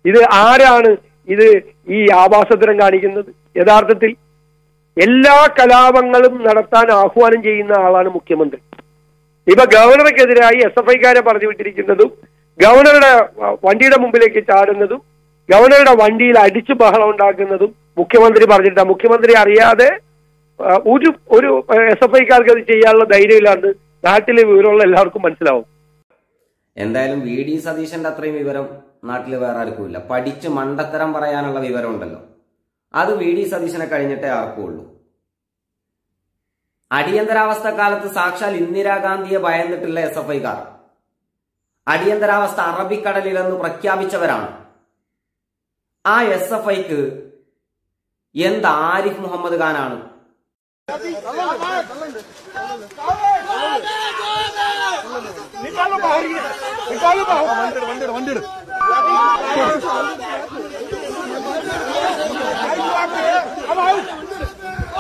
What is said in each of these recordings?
ഇത് ആരാണ് ഇത് ഈ ആവാസത്തരം കാണിക്കുന്നത് യഥാർത്ഥത്തിൽ എല്ലാ കലാപങ്ങളും നടത്താൻ ആഹ്വാനം ചെയ്യുന്ന ആളാണ് മുഖ്യമന്ത്രി ഇപ്പൊ ഗവർണർക്കെതിരായി എസ് എഫ് ഐക്കാരെ പറഞ്ഞു വിട്ടിരിക്കുന്നതും ഗവർണറുടെ വ- വണ്ടിയുടെ മുമ്പിലേക്ക് ചാടുന്നതും ഗവർണറുടെ വണ്ടിയിൽ അടിച്ചു ബഹളം ഉണ്ടാക്കുന്നതും മുഖ്യമന്ത്രി പറഞ്ഞിട്ടാണ് മുഖ്യമന്ത്രി അറിയാതെ ആ, ഒരു ഒരു എസ് എഫ് ഐക്കാർക്ക് അത് ചെയ്യാനുള്ള ധൈര്യമില്ലാണ്ട് നാട്ടിലെ വിവരമുള്ള എല്ലാവർക്കും മനസ്സിലാവും എന്തായാലും വി ഡി സതീശന്റെ അത്രയും വിവരം നാട്ടിൽ വേറെ ആർക്കുമില്ല പഠിച്ച് മണ്ടത്തരം പറയാനുള്ള വിവരം ഉണ്ടല്ലോ അത് വി ഡി സതീശനെ കഴിഞ്ഞിട്ടേ ആർക്കും ഉള്ളൂ അടിയന്തരാവസ്ഥ കാലത്ത് സാക്ഷാൽ ഇന്ദിരാഗാന്ധിയെ ഭയന്നിട്ടില്ല എസ് എഫ് ഐക്കാർ അടിയന്തരാവസ്ഥ അറബിക്കടലിലെന്ന് പ്രഖ്യാപിച്ചവരാണ് ആ എസ് എഫ് ഐക്ക് എന്ത് ആരിഫ് മുഹമ്മദ് ഖാനാണ് निकालो बाहर ये निकालो बाहर वंडर वंडर वंडर अब आओ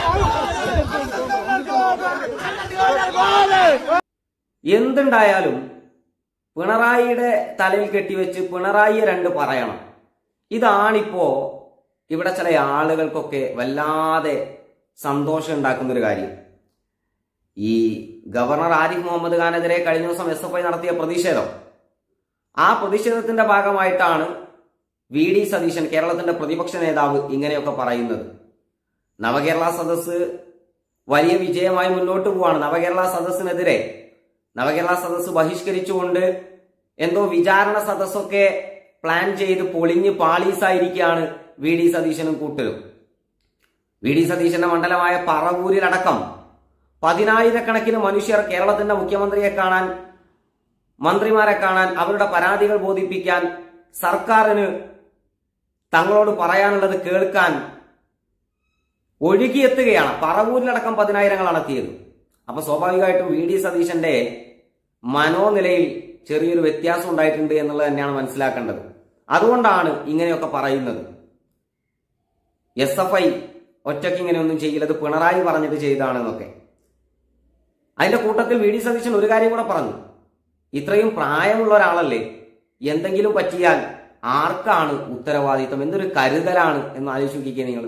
എന്തുണ്ടായാലും പിണറായിയുടെ തലയിൽ കെട്ടിവെച്ച് പിണറായിയെ രണ്ട് പറയണം ഇതാണിപ്പോ ഇവിടെ ചില ആളുകൾക്കൊക്കെ വല്ലാതെ സന്തോഷം ഉണ്ടാക്കുന്ന ഒരു കാര്യം ഈ ഗവർണർ ആരിഫ് മുഹമ്മദ് ഖാനെതിരെ കഴിഞ്ഞ ദിവസം എസ് എഫ് ഐ നടത്തിയ പ്രതിഷേധം ആ പ്രതിഷേധത്തിന്റെ ഭാഗമായിട്ടാണ് വി ഡി സതീശൻ കേരളത്തിന്റെ പ്രതിപക്ഷ നേതാവ് ഇങ്ങനെയൊക്കെ പറയുന്നത് നവകേരള സദസ്സ് വലിയ വിജയമായി മുന്നോട്ട് പോവാണ് നവകേരള സദസ്സിനെതിരെ നവകേരള സദസ്സ് ബഹിഷ്കരിച്ചുകൊണ്ട് എന്തോ വിചാരണ സദസ്സൊക്കെ പ്ലാൻ ചെയ്ത് പൊളിഞ്ഞ് പാളീസായിരിക്കുകയാണ് വി ഡി സതീശനും കൂട്ടരും വി ഡി സതീശന്റെ മണ്ഡലമായ പറവൂരിലടക്കം പതിനായിരക്കണക്കിന് മനുഷ്യർ കേരളത്തിന്റെ മുഖ്യമന്ത്രിയെ കാണാൻ മന്ത്രിമാരെ കാണാൻ അവരുടെ പരാതികൾ ബോധിപ്പിക്കാൻ സർക്കാരിന് തങ്ങളോട് പറയാനുള്ളത് കേൾക്കാൻ ഒഴുകിയെത്തുകയാണ് പറവൂരിലടക്കം പതിനായിരങ്ങളാണ് എത്തിയത് അപ്പൊ സ്വാഭാവികമായിട്ടും വി ഡി സതീശന്റെ മനോനിലയിൽ ചെറിയൊരു വ്യത്യാസം ഉണ്ടായിട്ടുണ്ട് എന്നുള്ളത് തന്നെയാണ് മനസ്സിലാക്കേണ്ടത് അതുകൊണ്ടാണ് ഇങ്ങനെയൊക്കെ പറയുന്നത് എസ് എഫ് ഐ ഒറ്റയ്ക്ക് ഇങ്ങനെയൊന്നും ചെയ്യില്ല അത് പിണറായി പറഞ്ഞിട്ട് ചെയ്താണെന്നൊക്കെ അതിന്റെ കൂട്ടത്തിൽ വി ഡി സതീശൻ ഒരു കാര്യം കൂടെ പറഞ്ഞു ഇത്രയും പ്രായമുള്ള ഒരാളല്ലേ എന്തെങ്കിലും പറ്റിയാൽ ആർക്കാണ് ഉത്തരവാദിത്തം എന്തൊരു കരുതലാണ് എന്ന് ആലോചിച്ച് നോക്കിക്കേ നിങ്ങൾ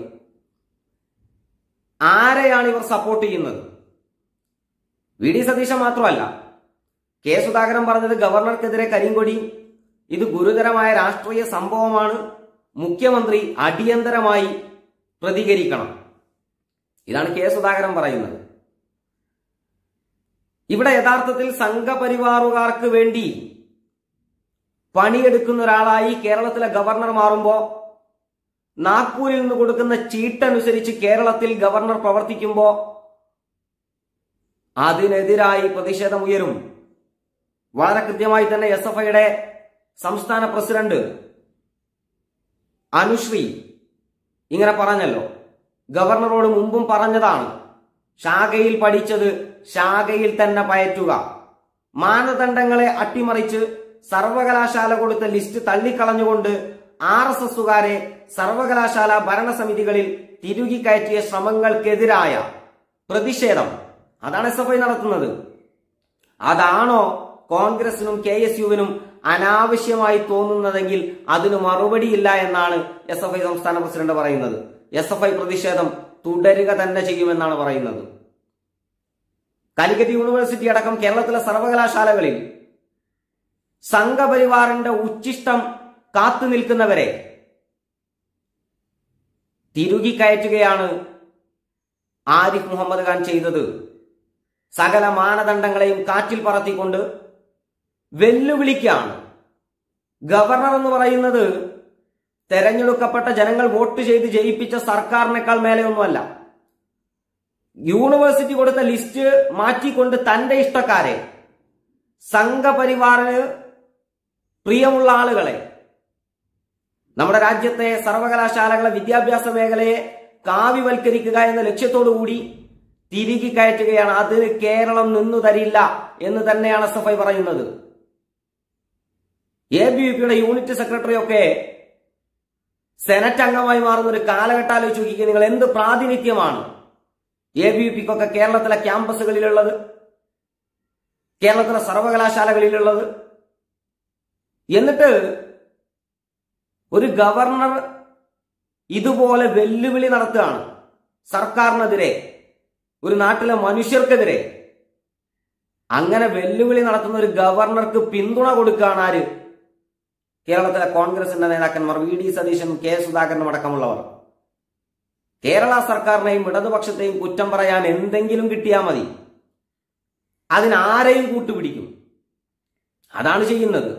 ആരെയാണ് ഇവർ സപ്പോർട്ട് ചെയ്യുന്നത് വി ഡി സതീശൻ മാത്രമല്ല കെ സുധാകരൻ പറഞ്ഞത് ഗവർണർക്കെതിരെ കരിങ്കൊടി ഇത് ഗുരുതരമായ രാഷ്ട്രീയ സംഭവമാണ് മുഖ്യമന്ത്രി അടിയന്തരമായി പ്രതികരിക്കണം ഇതാണ് കെ സുധാകരൻ പറയുന്നത് ഇവിടെ യഥാർത്ഥത്തിൽ സംഘപരിവാറുകാർക്ക് വേണ്ടി പണിയെടുക്കുന്ന ഒരാളായി കേരളത്തിലെ ഗവർണർ മാറുമ്പോ നാഗ്പൂരിൽ നിന്ന് കൊടുക്കുന്ന ചീട്ടനുസരിച്ച് കേരളത്തിൽ ഗവർണർ പ്രവർത്തിക്കുമ്പോ അതിനെതിരായി പ്രതിഷേധം ഉയരും വളരെ കൃത്യമായി തന്നെ എസ് എഫ് ഐയുടെ സംസ്ഥാന പ്രസിഡന്റ് അനുശ്രീ ഇങ്ങനെ പറഞ്ഞല്ലോ ഗവർണറോട് മുമ്പും പറഞ്ഞതാണ് ശാഖയിൽ പഠിച്ചത് ശാഖയിൽ തന്നെ പയറ്റുക മാനദണ്ഡങ്ങളെ അട്ടിമറിച്ച് സർവകലാശാല കൊടുത്ത ലിസ്റ്റ് തള്ളിക്കളഞ്ഞുകൊണ്ട് ആർ എസ് എസുകാരെ സർവകലാശാല ഭരണസമിതികളിൽ തിരുകി കയറ്റിയ ശ്രമങ്ങൾക്കെതിരായ പ്രതിഷേധം അതാണ് എസ് എഫ് ഐ നടത്തുന്നത് അതാണോ കോൺഗ്രസിനും കെ എസ് യുവിനും അനാവശ്യമായി തോന്നുന്നതെങ്കിൽ അതിന് മറുപടിയില്ല എന്നാണ് എസ് എഫ് ഐ സംസ്ഥാന പ്രസിഡന്റ് പറയുന്നത് എസ് എഫ് ഐ പ്രതിഷേധം തുടരുക തന്നെ ചെയ്യുമെന്നാണ് പറയുന്നത് കാലിക്കറ്റ് യൂണിവേഴ്സിറ്റി അടക്കം കേരളത്തിലെ സർവകലാശാലകളിൽ സംഘപരിവാറിന്റെ ഉച്ചിഷ്ടം കാത്തു നിൽക്കുന്നവരെ തിരുകി കയറ്റുകയാണ് ആരിഫ് മുഹമ്മദ് ഖാൻ ചെയ്തത് സകല മാനദണ്ഡങ്ങളെയും കാറ്റിൽ പറത്തിക്കൊണ്ട് വെല്ലുവിളിക്കാണ് ഗവർണർ എന്ന് പറയുന്നത് തെരഞ്ഞെടുക്കപ്പെട്ട ജനങ്ങൾ വോട്ട് ചെയ്ത് ജയിപ്പിച്ച സർക്കാരിനേക്കാൾ മേലെയൊന്നുമല്ല യൂണിവേഴ്സിറ്റി കൊടുത്ത ലിസ്റ്റ് മാറ്റിക്കൊണ്ട് തന്റെ ഇഷ്ടക്കാരെ സംഘപരിവാറിന് പ്രിയമുള്ള ആളുകളെ നമ്മുടെ രാജ്യത്തെ സർവകലാശാലകളെ വിദ്യാഭ്യാസ മേഖലയെ കാവ്യവൽക്കരിക്കുക എന്ന ലക്ഷ്യത്തോടു കൂടി തിരികെ കയറ്റുകയാണ് അതിന് കേരളം നിന്നു തരില്ല എന്ന് തന്നെയാണ് എസ് എഫ് ഐ പറയുന്നത് എ ബി വി പിയുടെ യൂണിറ്റ് സെക്രട്ടറി ഒക്കെ സെനറ്റ് അംഗമായി മാറുന്ന ഒരു കാലഘട്ടം ആലോചിച്ച് നോക്കിക്കുക നിങ്ങൾ എന്ത് പ്രാതിനിധ്യമാണ് എ ബി വി പിക്കൊക്കെ കേരളത്തിലെ ക്യാമ്പസുകളിലുള്ളത് കേരളത്തിലെ സർവകലാശാലകളിലുള്ളത് എന്നിട്ട് ഒരു ഗവർണർ ഇതുപോലെ വെല്ലുവിളി നടത്തുകയാണ് സർക്കാരിനെതിരെ ഒരു നാട്ടിലെ മനുഷ്യർക്കെതിരെ അങ്ങനെ വെല്ലുവിളി നടത്തുന്ന ഒരു ഗവർണർക്ക് പിന്തുണ കൊടുക്കുകയാണ് ആര് കേരളത്തിലെ കോൺഗ്രസിന്റെ നേതാക്കന്മാർ വി ഡി സതീശനും കെ സുധാകരനും അടക്കമുള്ളവർ കേരള സർക്കാരിനെയും ഇടതുപക്ഷത്തെയും കുറ്റം പറയാൻ എന്തെങ്കിലും കിട്ടിയാൽ മതി അതിനാരെയും കൂട്ടുപിടിക്കും അതാണ് ചെയ്യുന്നത്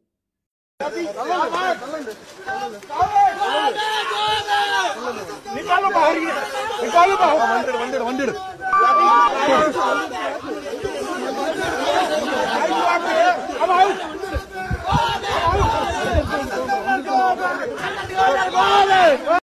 निकालो बाहर ये निकालो बाहर वंडे वंडे अब आओ